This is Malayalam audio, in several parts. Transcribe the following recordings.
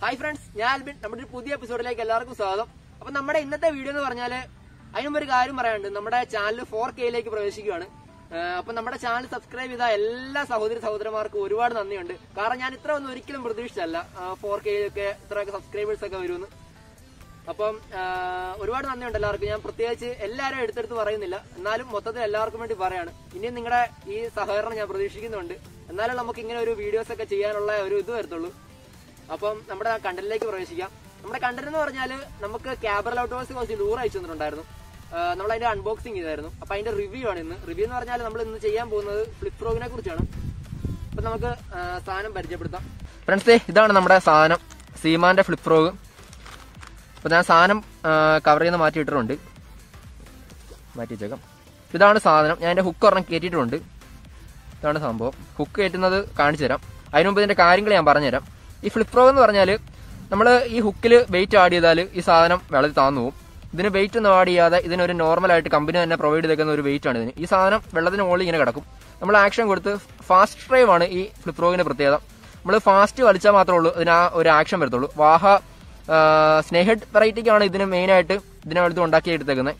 ഹായ് ഫ്രണ്ട്സ് ഞാൻ ആൽബിൻ നമ്മുടെ ഒരു പുതിയ എപ്പിസോഡിലേക്ക് എല്ലാവർക്കും സ്വാഗതം അപ്പൊ നമ്മുടെ ഇന്നത്തെ വീഡിയോ എന്ന് പറഞ്ഞാല് അതിനുമ്പ് ഒരു കാര്യം പറയാനുണ്ട് നമ്മുടെ ചാനൽ ഫോർ കെയിലേക്ക് പ്രവേശിക്കുകയാണ് ഏഹ് അപ്പൊ നമ്മുടെ ചാനൽ സബ്സ്ക്രൈബ് ചെയ്ത എല്ലാ സഹോദരി സഹോദരന്മാർക്കും ഒരുപാട് നന്ദിയുണ്ട് കാരണം ഞാൻ ഇത്ര ഒന്നും ഒരിക്കലും പ്രതീക്ഷിച്ചല്ല ഫോർ കെയിലൊക്കെ ഇത്രയൊക്കെ സബ്സ്ക്രൈബേഴ്സ് ഒക്കെ വരുമെന്ന് അപ്പം ആ, ഒരുപാട് നന്ദിയുണ്ട് എല്ലാവർക്കും ഞാൻ പ്രത്യേകിച്ച് എല്ലാവരും എടുത്തെടുത്ത് പറയുന്നില്ല എന്നാലും മൊത്തത്തിൽ എല്ലാവർക്കും വേണ്ടി പറയാണ് ഇനിയും നിങ്ങളുടെ ഈ സഹകരണം ഞാൻ പ്രതീക്ഷിക്കുന്നുണ്ട് എന്നാലും നമുക്ക് ഇങ്ങനെ ഒരു വീഡിയോസ് ഒക്കെ ചെയ്യാനുള്ള ഒരു ഇത് വരത്തുള്ളൂ അപ്പം നമ്മുടെ കണ്ടന്റിലേക്ക് പ്രവേശിക്കാം നമ്മുടെ കണ്ടന്റ് എന്ന് പറഞ്ഞാൽ നമുക്ക് ക്യാബറൽ ഔട്ടോസ് കുറച്ച് ലൂർ അയച്ചു തന്നിട്ടുണ്ടായിരുന്നു നമ്മൾ അതിന്റെ അൺബോക്സിംഗ് ചെയ്തായിരുന്നു അപ്പൊ അതിന്റെ റിവ്യൂ ആണ് ഇന്ന് റിവ്യൂ എന്ന് പറഞ്ഞാൽ നമ്മൾ ഇന്ന് ചെയ്യാൻ പോകുന്നത് ഫ്ലിപ്പ് ഫ്രോഗിനെ കുറിച്ചാണ് അപ്പൊ നമുക്ക് ആ, സാധനം പരിചയപ്പെടുത്താം ഫ്രണ്ട്സേ ഇതാണ് നമ്മുടെ സാധനം സീമാന്റെ ഫ്ലിപ്പ് ഫ്രോഗ് അപ്പൊ ഞാൻ സാധനം കവർ ചെയ്യുന്ന മാറ്റി ഇട്ടിട്ടുണ്ട് മാറ്റി വെച്ചേക്കാം ഇതാണ് സാധനം ഞാൻ എന്റെ ഹുക്ക് ഒരെണ്ണം കയറ്റിയിട്ടുണ്ട് ഇതാണ് സംഭവം ഹുക്ക് കയറ്റുന്നത് കാണിച്ചു തരാം അതിനു മുമ്പ് ഇതിന്റെ കാര്യങ്ങൾ ഞാൻ പറഞ്ഞുതരാം ഈ ഫ്ലിപ്പ് ഫ്രോ എന്ന് പറഞ്ഞാൽ നമ്മൾ ഈ ഹുക്കിൽ വെയിറ്റ് ആഡ് ചെയ്താൽ ഈ സാധനം വെള്ളത്തിൽ താന്നു പോകും ഇതിന് വെയിറ്റ് ഒന്നും ആഡ് ചെയ്യാതെ ഇതിനൊരു നോർമലായിട്ട് കമ്പനി തന്നെ പ്രൊവൈഡ് ചെയ്തേക്കുന്ന ഒരു വെയിറ്റ് ആണ് ഇതിന് ഈ സാധനം വെള്ളത്തിന് മുകളിൽ ഇങ്ങനെ കിടക്കും നമ്മൾ ആക്ഷൻ കൊടുത്ത് ഫാസ്റ്റ് ഡ്രൈവ് ആണ് ഈ ഫ്ലിപ്പ് ഫ്രോഗിന്റെ പ്രത്യേകത നമ്മൾ ഫാസ്റ്റ് വലിച്ചാൽ മാത്രമേ ഉള്ളൂ ഇതിന് ആ ഒരു ആക്ഷൻ വരത്തുള്ളൂ വാഹ സ്നേഹഡ് വെറൈറ്റിക്കാണ് ഇതിന് മെയിനായിട്ട് ഇതിനെ എടുത്ത് ഉണ്ടാക്കി എടുത്തേക്കുന്നത്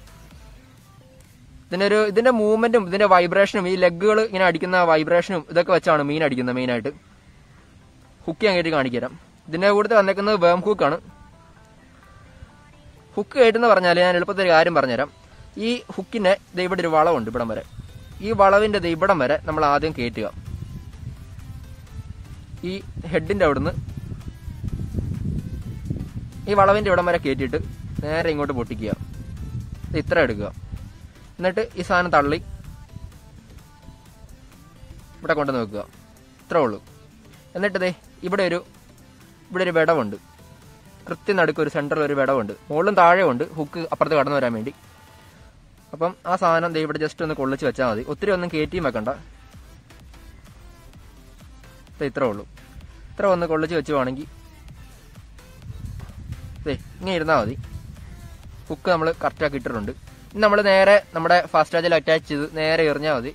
ഇതിനൊരു ഇതിന്റെ മൂവ്മെന്റും ഇതിന്റെ വൈബ്രേഷനും ഈ ലെഗുകൾ ഇങ്ങനെ അടിക്കുന്ന വൈബ്രേഷനും ഇതൊക്കെ വെച്ചാണ് മീൻ അടിക്കുന്നത് മെയിനായിട്ട് ഹുക്ക് ഞാൻ കയറ്റി കാണിച്ചുതരാം ഇതിന്റെ കൂടെ വന്നേക്കുന്നത് വേം ഹുക്കാണ് ഹുക്ക് കയറ്റെന്ന് പറഞ്ഞാൽ ഞാൻ എളുപ്പത്തിൽ ഒരു കാര്യം പറഞ്ഞുതരാം ഈ ഹുക്കിന്റെ ദേ ഇവിടെ ഒരു വളവുണ്ട് ഇവിടം വരെ ഈ വളവിന്റെ ദേ ഇവിടം വരെ നമ്മൾ ആദ്യം കയറ്റുക ഈ ഹെഡിന്റെ അവിടുന്ന് ഈ വളവിന്റെ ഇവിടം വരെ കയറ്റിയിട്ട് നേരെ ഇങ്ങോട്ട് പൊട്ടിക്കുക ഇത് ഇത്ര എടുക്കുക എന്നിട്ട് ഈ സാധനം തള്ളി ഇവിടെ കൊണ്ടുവന്ന് വെക്കുക ഇത്രേ ഉള്ളൂ എന്നിട്ട് ദേ ഇവിടെ ഒരു ഇവിടെ ഒരു വിടവുണ്ട് കൃത്യം നടുക്ക് ഒരു സെൻറ്ററിൽ ഒരു വിടവുണ്ട് മുകളിലും താഴെ ഉണ്ട് ഹുക്ക് അപ്പുറത്ത് കടന്നു വരാൻ വേണ്ടി അപ്പം ആ സാധനം ദേ ഇവിടെ ജസ്റ്റ് ഒന്ന് കൊള്ളിച്ച് വെച്ചാൽ മതി ഒത്തിരി ഒന്നും കയറ്റിയും വെക്കണ്ട ദേ ഇത്രേ ഉള്ളൂ ഇത്ര ഒന്ന് കൊള്ളിച്ച് വെച്ചുവാണെങ്കിൽ ദേ ഇങ്ങനെ ഇരുന്നാൽ മതി ഹുക്ക് നമ്മൾ കറക്റ്റാക്കി ഇട്ടിട്ടുണ്ട് ഇനി നമ്മൾ നേരെ നമ്മുടെ ഫാസ്റ്റ് ചാർജിൽ അറ്റാച്ച് ചെയ്ത് നേരെ എറിഞ്ഞാൽ മതി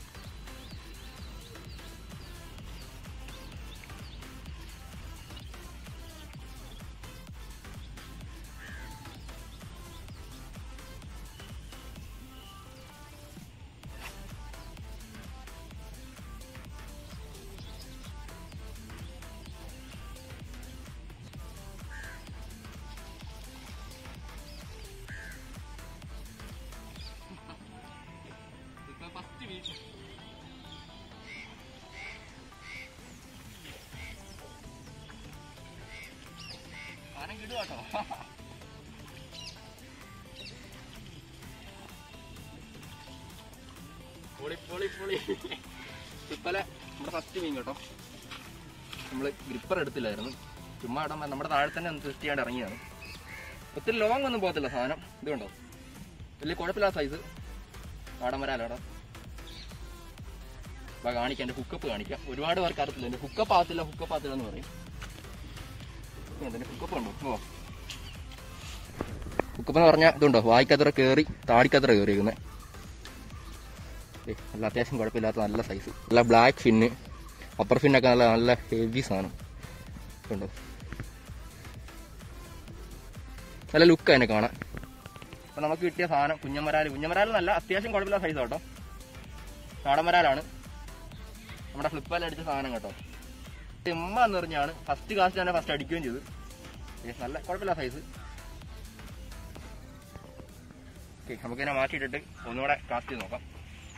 പൊളി പൊളി പൊളി ഇപ്പലെ നമ്മുടെ ഫസ്റ്റ് മീൻ കേട്ടോ നമ്മൾ ഗ്രിപ്പർ എടുത്തില്ലായിരുന്നു ചുമ്മാ ഇടാൻ നമ്മുടെ താഴെ തന്നെ ഒന്ന് ടെസ്റ്റ് ചെയ്യാണ്ട് ഇറങ്ങിയാണ് ഒത്തിരി ലോങ് ഒന്നും പോകത്തില്ല സാധനം ഇത് കണ്ടോ വലിയ കുഴപ്പമില്ലാത്ത സൈസ് പാടം വരാലോടാ വാ കാണിക്കാം എൻ്റെ ഹുക്കപ്പ് കാണിക്കാം ഒരുപാട് പേർക്ക് അറിയത്തില്ല എൻ്റെ ഹുക്കപ്പ് ആകത്തില്ല ഹുക്കപ്പ് ആകത്തില്ല എന്ന് പറയും എൻ്റെ ഹുക്കപ്പ് ഉണ്ടോ ഓ ഹുക്കപ്പ് എന്ന് പറഞ്ഞാൽ ഇതുണ്ടോ വായിക്കത്ര കയറി താടിക്കത്ര കയറിയിരിക്കുന്നത് ഏയ് നല്ല അത്യാവശ്യം കുഴപ്പമില്ലാത്ത നല്ല സൈസ് നല്ല ബ്ലാക്ക് ഫിന്ന് അപ്പർ ഫിന്നൊക്കെ നല്ല നല്ല ഹെവി സാധനം കണ്ടോ നല്ല ലുക്ക് അതിനെ കാണാൻ അപ്പം നമുക്ക് കിട്ടിയ സാധനം കുഞ്ഞമരാൽ കുഞ്ഞമരാൽ നല്ല അത്യാവശ്യം കുഴപ്പമില്ലാത്ത സൈസ് കേട്ടോ നാടൻമരാലാണ് നമ്മുടെ ഫ്ലിപ്പാൽ അടിച്ച സാധനം കേട്ടോ ചെമ്മ എന്ന് പറഞ്ഞാണ് ഫസ്റ്റ് കാസ്റ്റ് തന്നെ ഫസ്റ്റ് അടിക്കുകയും ചെയ്തു ഏയ് നല്ല കുഴപ്പമില്ല സൈസ് ഓക്കെ നമുക്കിതിനെ മാറ്റിയിട്ടിട്ട് ഒന്നുകൂടെ കാസ്റ്റ് ചെയ്ത് നോക്കാം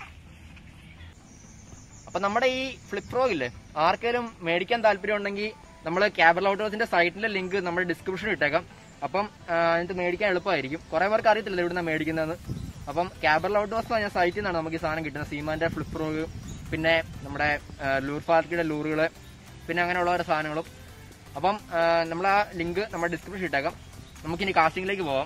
അപ്പൊ നമ്മുടെ ഈ ഫ്ലിപ്പ് പ്രോ ഇല്ലേ ആർക്കെങ്കിലും മേടിക്കാൻ താല്പര്യം ഉണ്ടെങ്കിൽ നമ്മൾ ക്യാബറൽ ഔട്ടോസിന്റെ സൈറ്റിലെ ലിങ്ക് നമ്മുടെ ഡിസ്ക്രിപ്ഷനിൽ ഇട്ടേക്കാം അപ്പം ആ, എന്നിട്ട് മേടിക്കാൻ എളുപ്പമായിരിക്കും കുറെ പേർക്ക് അറിയത്തില്ല ഇവിടുന്ന് മേടിക്കുന്നതെന്ന് അപ്പം ക്യാബറൽ ഔട്ടോസ് പറഞ്ഞ സൈറ്റിൽ നിന്നാണ് നമുക്ക് ഈ സാധനം കിട്ടുന്നത് സീമാന്റെ ഫ്ലിപ്പ് പ്രോ പിന്നെ നമ്മുടെ ആ, ലൂർ പാർക്കിയുടെ ലൂറുകള് പിന്നെ അങ്ങനെയുള്ള ഓരോ സാധനങ്ങളും അപ്പം നമ്മൾ ആ ലിങ്ക് നമ്മുടെ ഡിസ്ക്രിപ്ഷൻ ഇട്ടേക്കാം നമുക്കിനി കാസ്റ്റിംഗിലേക്ക് പോവാം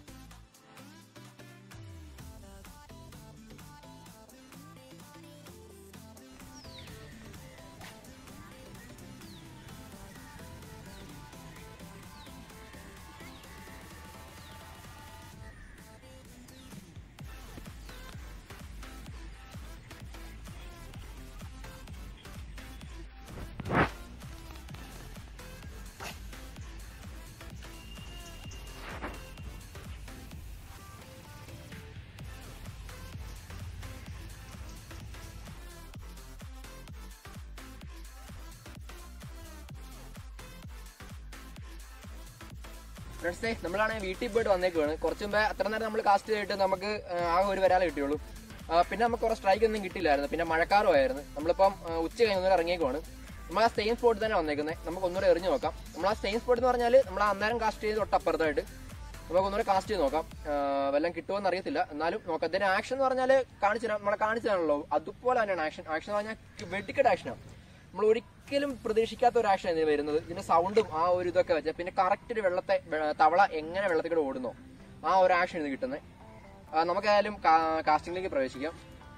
ഫ്രണ്ട്സേ നമ്മളാണെങ്കിൽ വീട്ടിൽ പോയിട്ട് വന്നേക്കുവാണ് കുറച്ച് മുമ്പേ അത്ര നേരം നമ്മൾ കാസ്റ്റ് ചെയ്തിട്ട് നമുക്ക് ആ, ആകെ ഒരു വരാലെ കിട്ടിയുള്ളൂ ആ, പിന്നെ നമുക്ക് കുറേ സ്ട്രൈക്ക് ഒന്നും കിട്ടിയില്ലായിരുന്നു പിന്നെ മഴക്കാറുമായിരുന്നു നമ്മളിപ്പം ആ, ഉച്ച കഴിഞ്ഞ് ഒന്നുകൂടെ ഇറങ്ങിയേക്കുവാണ് നമ്മൾ ആ സെയിം സ്പോട്ട് തന്നെ വന്നേക്കുന്നത് നമുക്ക് ഒന്നുകൂടെ എറിഞ്ഞു നോക്കാം നമ്മൾ ആ സെയിം സ്പോട്ട് എന്ന് പറഞ്ഞാൽ നമ്മൾ ആ അന്നേരം കാസ്റ്റ് ചെയ്ത് തൊട്ടപ്പുറത്തായിട്ട് നമുക്ക് ഒന്നുകൂടെ കാസ്റ്റ് ചെയ്ത് നോക്കാം ആ, വല്ലതും കിട്ടുമോ അറിയത്തില്ല എന്നാലും നോക്കാം ഇതിന്റെ ആക്ഷൻ എന്ന് പറഞ്ഞാൽ കാണിച്ചു നമ്മളെ കാണിച്ചതാണല്ലോ അതുപോലെ തന്നെയാണ് ആക്ഷൻ ആക്ഷൻ എന്ന് പറഞ്ഞാൽ വെടിക്കെട്ട് ആക്ഷനാണ് നമ്മൾ ഒരിക്കലും പ്രതീക്ഷിക്കാത്ത ഒരു ആക്ഷൻ ഇതിന് വരുന്നത് ഇതിന്റെ സൗണ്ടും ആ ഒരു ഇതൊക്കെ വെച്ചാൽ പിന്നെ കറക്റ്റ് ഒരു വെള്ളത്തെ വെ- തവള എങ്ങനെ വെള്ളത്തിൽ കൂടെ ഓടുന്നോ ആ ഒരു ആക്ഷൻ ഇത് കിട്ടുന്നത് നമുക്കായാലും കാസ്റ്റിംഗിലേക്ക് പ്രവേശിക്കാം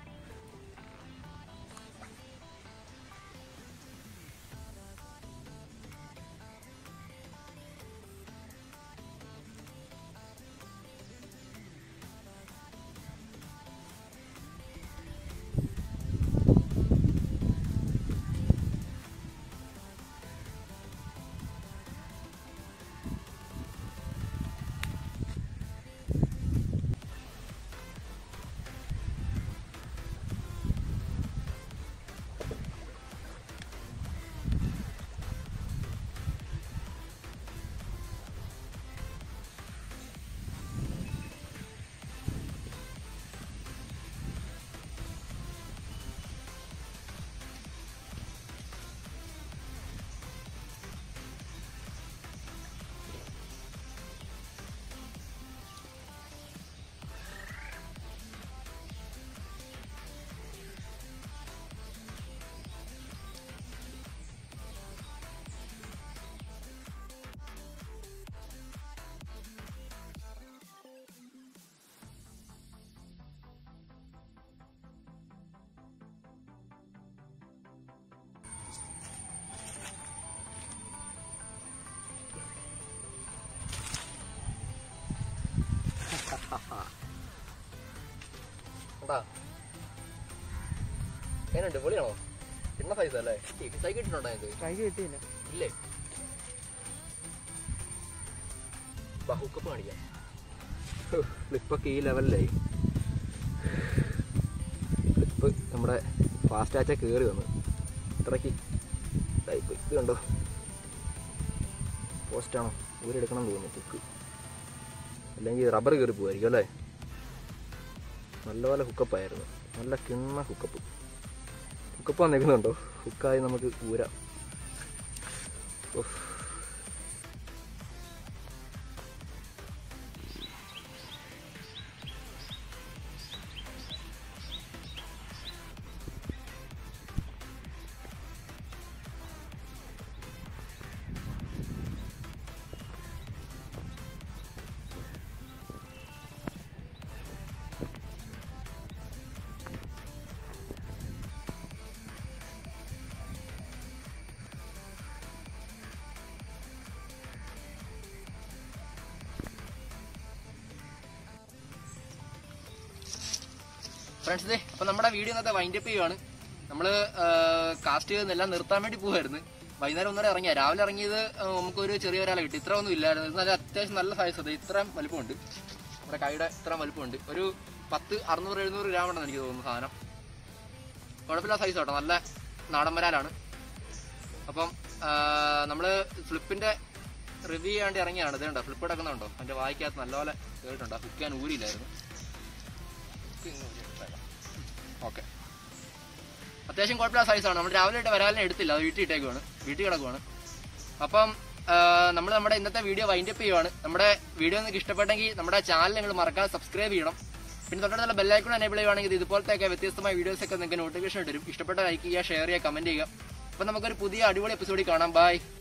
കേട്ടാ എങ്ങനെയുണ്ട് പൊളിയാണോ കിണ്ണ സൈസ് അല്ലേ സൈസ് കിട്ടുന്നുണ്ടോ ഇത് സ്ട്രൈക്ക് കിട്ടിയില്ല ഇല്ലേ ഹുക്കപ്പ് കാണിക്കാം ഫ്ലിപ്പൊക്കെ ഈ ലെവലിലായി ഫ്ലിപ്പ് നമ്മുടെ ഫാസ്റ്റ് ആച്ച കയറി വന്നു ഇത്രയ്ക്ക് ഇതായിപ്പോയി ഇത് കണ്ടോ പോസ്റ്റാണോ ഊരെടുക്കണം എന്ന് തോന്നുന്നു ഹുക്ക് അല്ലെങ്കിൽ റബ്ബർ കയറി പോകുമായിരിക്കും അല്ലേ നല്ലപോലെ ഹുക്കപ്പായിരുന്നു നല്ല കിണ്ണ ഹുക്കപ്പ് ഹുക്കപ്പ് വന്നേക്കുന്നുണ്ടോ ഹുക്കായി നമുക്ക് ഊരാം ഉഫ്. ഫ്രണ്ട്സ് ഇതേ അപ്പൊ നമ്മുടെ വീഡിയോ ഇന്നത്തെ വൈൻഡപ്പ് ചെയ്യുവാണ് നമ്മള് കാസ്റ്റ് ചെയ്തെല്ലാം നിർത്താൻ വേണ്ടി പോവായിരുന്നു വൈകുന്നേരം ഒന്നര ഇറങ്ങിയ രാവിലെ ഇറങ്ങിയത് ആ, നമുക്കൊരു ചെറിയ ഒരാളെ കിട്ടി ഇത്ര ഒന്നും ഇല്ലായിരുന്നു ഇത് നല്ല അത്യാവശ്യം നല്ല സൈസ് അത് ഇത്രയും വലുപ്പമുണ്ട് നമ്മുടെ കൈയുടെ ഇത്രയും വലുപ്പമുണ്ട് ഒരു പത്ത് അറുന്നൂറ് എഴുന്നൂറ് ഗ്രാം ഉണ്ടെന്ന് എനിക്ക് തോന്നുന്നു സാധനം കുഴപ്പമില്ല സൈസ് കേട്ടോ നല്ല നാടൻ വരാലാണ് അപ്പം ആ, നമ്മള് ഫ്ലിപ്പിന്റെ റിവ്യൂ ചെയ്യാണ്ട് ഇറങ്ങിയാണ് ഇത് കണ്ടോ ഫ്ലിപ്പ് എടുക്കുന്നുണ്ടോ അതിന്റെ വായിക്കകത്ത് നല്ലപോലെ കേട്ടിട്ടുണ്ടോ ഹുക്ക് ഞാൻ ഊരിയില്ലായിരുന്നു ഓക്കെ അത്യാവശ്യം കുഴപ്പമില്ല സൈസാണ് നമ്മൾ രാവിലെ ഇട്ട് വരാലിനെ എടുത്തില്ല അത് വീട്ടിൽ ഇട്ടേക്കുവാണ് വീട്ടിൽ കിടക്കുവാണ് അപ്പം നമ്മൾ നമ്മുടെ ഇന്നത്തെ വീഡിയോ വൈൻഡപ്പ് ചെയ്യുവാണ് നമ്മുടെ വീഡിയോ നിങ്ങൾക്ക് ഇഷ്ടപ്പെട്ടെങ്കിൽ നമ്മുടെ ചാനൽ നിങ്ങൾ മറക്കാതെ സബ്സ്ക്രൈബ് ചെയ്യണം പിന്നെ തൊട്ടടുത്തുള്ള ബെല്ലൈക്കൺ എനേബിൾ ചെയ്യുവാണെങ്കിൽ ഇത് ഇതുപോലത്തെ വ്യത്യസ്തമായ വീഡിയോസ് ഒക്കെ നിങ്ങൾക്ക് നോട്ടിഫിക്കേഷൻ വരും ഇഷ്ടപ്പെട്ട ലൈക്ക് ചെയ്യുക ഷെയർ ചെയ്യുക കമന്റ് ചെയ്യുക അപ്പം നമുക്കൊരു പുതിയ അടിപൊളി എപ്പിസോഡിൽ കാണാം ബൈ